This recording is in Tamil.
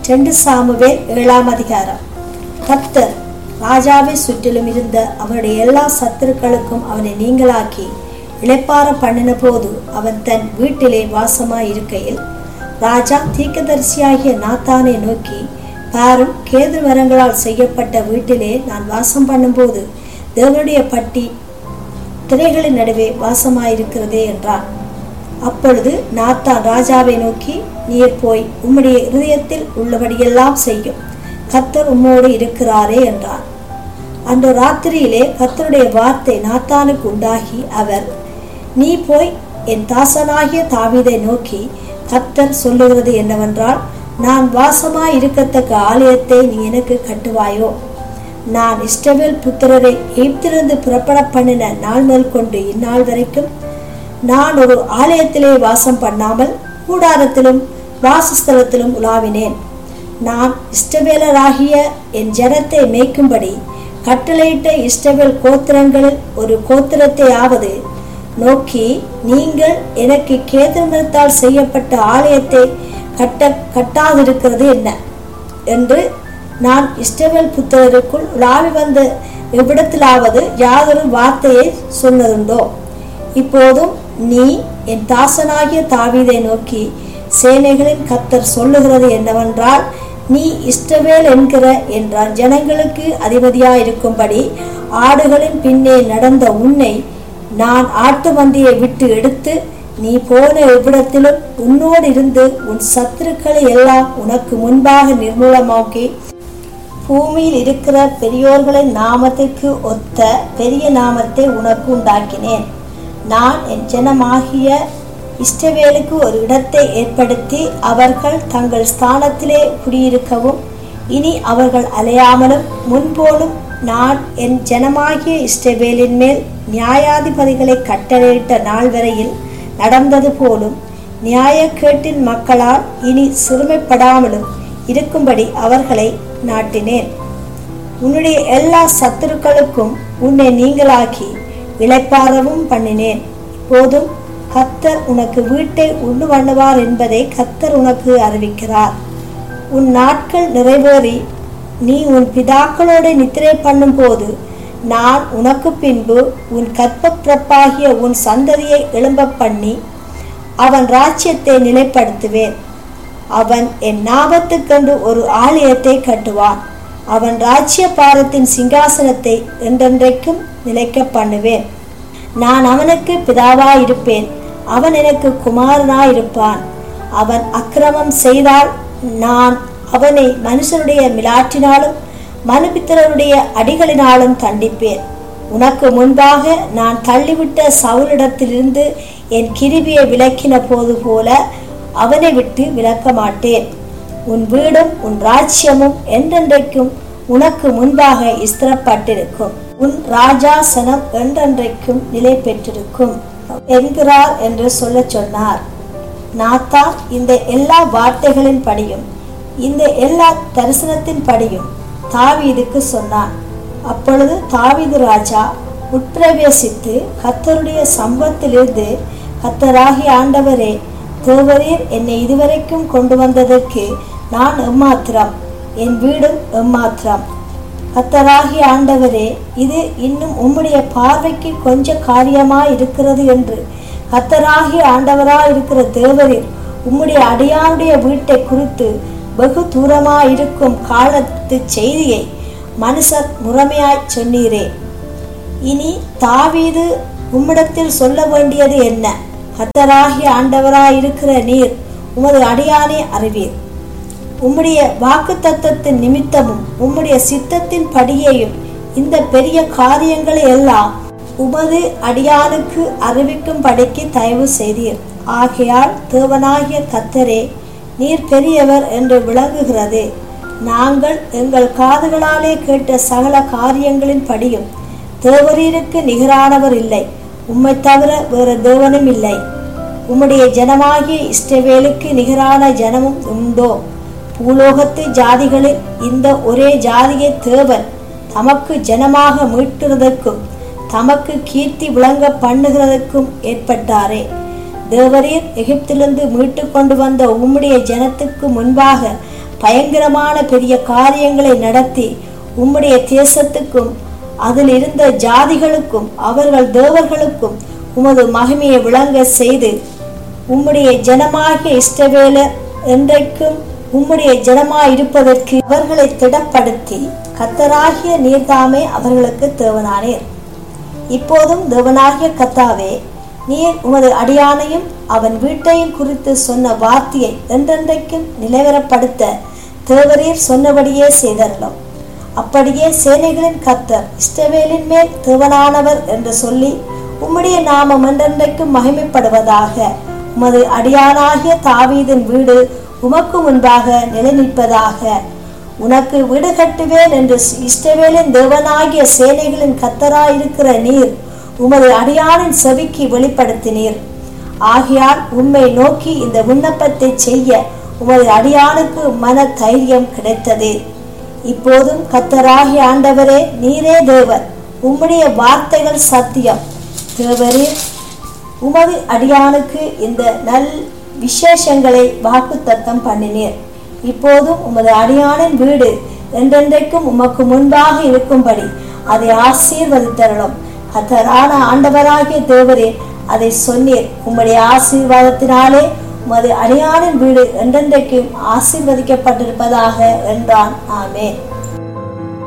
ரெண்டு சாமுவேல் ஏழாம் அதிகாரம் கர்த்தர் ராஜாவை சுற்றிலும் இருந்த அவனுடைய எல்லா சத்துருக்களுக்கும் அவனை நீங்களாக்கி இளைப்பார பண்ணின போது அவன் தன் வீட்டிலே வாசமாய் இருக்கையில் ராஜா தீர்க்கதரிசியாகிய நாத்தானை நோக்கி பாரும் கேது மரங்களால் செய்யப்பட்ட வீட்டிலே நான் வாசம் பண்ணும்போது தேவனுடைய பட்டி திரைகளின் நடுவே வாசமாயிருக்கிறதே என்றான் அப்பொழுது நாத்தான் ராஜாவை நோக்கி நீர் போய் உம்முடைய இருதயத்தில் உள்ளபடியெல்லாம் செய்யும் கத்தர் உம்மோடு இருக்கிறாரே என்றான் அன்று ராத்திரியிலே கத்தருடைய வார்த்தை நாத்தானுக்கு உண்டாகி அவர் நீ போய் என் தாசனாகிய தாவீதை நோக்கி கத்தர் சொல்லுகிறது என்னவென்றால் நான் வாசமாய் இருக்கத்தக்க ஆலயத்தை நீ எனக்கு கட்டுவாயோ நான் இஷ்டவேல் புத்திரரை எய்ப்திலிருந்து புறப்பட பண்ணின நாள் முதல் கொண்டு இந்நாள் வரைக்கும் நான் ஒரு ஆலயத்திலே வாசம் பண்ணாமல் கூடாரத்திலும் வாசஸ்தலத்திலும் உலாவினேன் நான் இஷ்டவேலராகிய என் ஜனத்தை மேய்க்கும்படி கட்டளையிட்ட இஷ்டவேல் கோத்திரங்களில் ஒரு கோத்திரத்தையாவது நோக்கி நீங்கள் எனக்கு கேந்திரத்தால் செய்யப்பட்ட ஆலயத்தை கட்ட கட்டாதிருக்கிறது என்ன என்று நான் இஷ்டவேல் புத்திரருக்குள் உலாவி வந்த எவ்விடத்திலாவது யாதொரு வார்த்தையை சொன்னதுண்டோ இப்போதும் நீ என் தாசனாகிய தாவீதை நோக்கி சேனைகளின் கத்தர் சொல்லுகிறது என்னவென்றால் நீ இஷ்டவேல் என்கிற என்றான் ஜனங்களுக்கு அதிபதியாயிருக்கும்படி ஆடுகளின் பின்னே நடந்த உன்னை நான் ஆட்டு மந்தியை விட்டு எடுத்து நீ போன எவ்விடத்திலும் உன்னோடு இருந்து உன் சத்துருக்களை எல்லாம் உனக்கு முன்பாக நிர்மூலமாக்கி பூமியில் இருக்கிற பெரியோர்களின் நாமத்திற்கு ஒத்த பெரிய நாமத்தை உனக்கு உண்டாக்கினேன் நான் என் ஜனமாகிய இஷ்டவேலுக்கு ஒரு இடத்தை ஏற்படுத்தி அவர்கள் தங்கள் ஸ்தானத்திலே குடியிருக்கவும் இனி அவர்கள் அலையாமலும் முன்போலும் நான் என் ஜனமாகிய இஷ்டவேலின் மேல் நியாயாதிபதிகளை கட்டளையிட்ட நாள் வரையில் நடந்தது போலும் நியாயக்கேட்டின் மக்களால் இனி சிறுமைப்படாமலும் இருக்கும்படி அவர்களை நாட்டினேன் உன்னுடைய எல்லா சத்துருக்களுக்கும் உன்னை நீங்களாக்கி இளைப்பாறவும் பண்ணினேன் இப்போதும் கத்தர் உனக்கு வீட்டை உண்டு பண்ணுவார் என்பதை கத்தர் உனக்கு அறிவிக்கிறார் உன் நாட்கள் நிறைவேறி நீ உன் பிதாக்களோடு நித்திரை பண்ணும்போது நான் உனக்கு பின்பு உன் கற்ப பிறப்பாகிய உன் சந்ததியை எழும்ப பண்ணி அவன் ராஜ்யத்தை நிலைப்படுத்துவேன் அவன் என் நாமத்துக்கென்று ஒரு ஆலயத்தை கட்டுவான் அவன் ராஜ்ய பாரத்தின் சிங்காசனத்தை என்றென்றைக்கும் நிலைக்க பண்ணுவேன் நான் அவனுக்கு பிதாவாயிருப்பேன் அவன் எனக்கு குமாரனாயிருப்பான் அவன் அக்கிரமம் செய்தால் நான் அவனை மனுஷனுடைய மிலாற்றினாலும் மனுபித்தருடைய அடிகளினாலும் தண்டிப்பேன் உனக்கு முன்பாக நான் தள்ளிவிட்ட சவுலிடத்திலிருந்து என் கிருபியை விலக்கின போது போல அவனை விட்டு விலக்க மாட்டேன் உன் வீடும் உன் ராஜ்யமும் என்றென்றைக்கும் உனக்கு முன்பாக ஸ்திரப்பட்டிருக்கும் உன் ராஜாசனம் என்றென்றைக்கும் நிலை பெற்றிருக்கும் என்கிறார் என்று சொல்ல சொன்னார் நாத்தா இந்த எல்லா வார்த்தைகளின் படியும் இந்த எல்லா தரிசனத்தின் படியும் தாவீதுக்கு சொன்னான் அப்பொழுது தாவீது ராஜா உட்பிரவேசித்து கத்தருடைய சம்பத்திலிருந்து கத்தராகிய ஆண்டவரே தேவரீர் என்னை இதுவரைக்கும் கொண்டு வந்ததற்கு நான் எம்மாத்திரம் என் வீடும் எம்மாத்திரம் கத்தராகிய ஆண்டவரே இது இன்னும் உம்முடைய பார்வைக்கு கொஞ்ச காரியமா இருக்கிறது என்று கத்தராகிய ஆண்டவரா இருக்கிற தேவரீர் உம்முடைய அடியாருடைய வீட்டை குறித்து வெகு தூரமா இருக்கும் காலத்து செய்தியை மனுஷர் முறைமையாய் சொன்னீரே இனி தாவீது உம்மிடத்தில் சொல்ல வேண்டியது என்ன கத்தராகிய ஆண்டவராய் இருக்கிற நீர் உமது அடியானே அறிவீர் உம்முடைய வாக்கு தத்தத்தின் நிமித்தமும் உம்முடைய சித்தத்தின் படியையும் இந்த பெரிய காரியங்களை எல்லாம் உமது அடியானுக்கு அறிவிக்கும் படிக்கு தயவு செய்தீர் ஆகையால் தேவனாகிய கத்தரே நீர் பெரியவர் என்று விளங்குகிறது நாங்கள் எங்கள் காதுகளாலே கேட்ட சகல காரியங்களின் படியும் தேவரீருக்கு நிகரானவர் இல்லை உம்மை தவிர வேறு தேவனும் இல்லை உம்முடைய ஜனமாகிய இஷ்டவேலுக்கு நிகரான ஜனமும் உண்டோ பூலோகத்து ஜாதிகளில் இந்த ஒரே ஜாதியை தேவன் தமக்கு ஜனமாக மீட்டுறதற்கும் தமக்கு கீர்த்தி விளங்க பண்ணுகிறதற்கும் ஏற்பட்டாரே தேவரீர் எகிப்திலிருந்து மீட்டு கொண்டு வந்த உம்முடைய ஜனத்துக்கு முன்பாக பயங்கரமான பெரிய காரியங்களை நடத்தி உம்முடைய தேசத்துக்கும் அதில் இருந்த ஜாதிகளுக்கும் அவர்கள் தேவர்களுக்கும் உமது மகிமையை விளங்க செய்து உம்முடைய ஜனமாகிய இஷ்டவேலர் என்றைக்கும் உம்முடைய ஜனமாய் இருப்பதற்கு அவர்களை திடப்படுத்தி கத்தராகிய நீர்தாமே அவர்களுக்கு தேவனானீர் இப்போதும் தேவனாகிய கத்தாவே நீர் உமது அடியானையும் அவன் வீட்டையும் குறித்து சொன்ன வார்த்தையை என்றென்றைக்கும் நிலைவரப்படுத்த தேவரீர் சொன்னபடியே செய்தரலாம் அப்படியே சேனைகளின் கத்தர் இஷ்டவேலின் மேல் தேவனானவர் என்று சொல்லி உம்முடைய நாமம் என்றென்றைக்கும் மகிமைப்படுவதாக உமது அடியானாகிய தாவீதின் வீடு உமக்கு முன்பாக நிலைநிற்பதாக உனக்கு வீடு கட்டுவேன் என்று இஷ்டவேலின் தேவனாகிய சேனைகளின் கத்தராயிருக்கிற நீர் உமது அடியானின் செவிக்கு வெளிப்படுத்தினீர் ஆகையால் உம்மை நோக்கி இந்த விண்ணப்பத்தை செய்ய உமது அடியானுக்கு மன தைரியம் கிடைத்தது இப்போதும் கத்தராகிய ஆண்டவரே நீரே தேவர் உம்முடைய வார்த்தைகள் சத்தியம் தேவரே உமது அடியானுக்கு இந்த நல் விசேஷங்களை வாக்குத்தத்தம் பண்ணினீர் இப்போதும் உமது அடியானின் வீடு என்றென்றைக்கும் உமக்கு முன்பாக இருக்கும்படி அதை ஆசீர்வதித்தரணும் கத்தரான ஆண்டவராகிய தேவரே அதை சொன்னீர் உம்முடைய ஆசீர்வாதத்தினாலே உமது அடியானின் வீடு என்றென்றைக்கும் ஆசீர்வதிக்கப்பட்டிருப்பதாக என்றான் ஆமேன்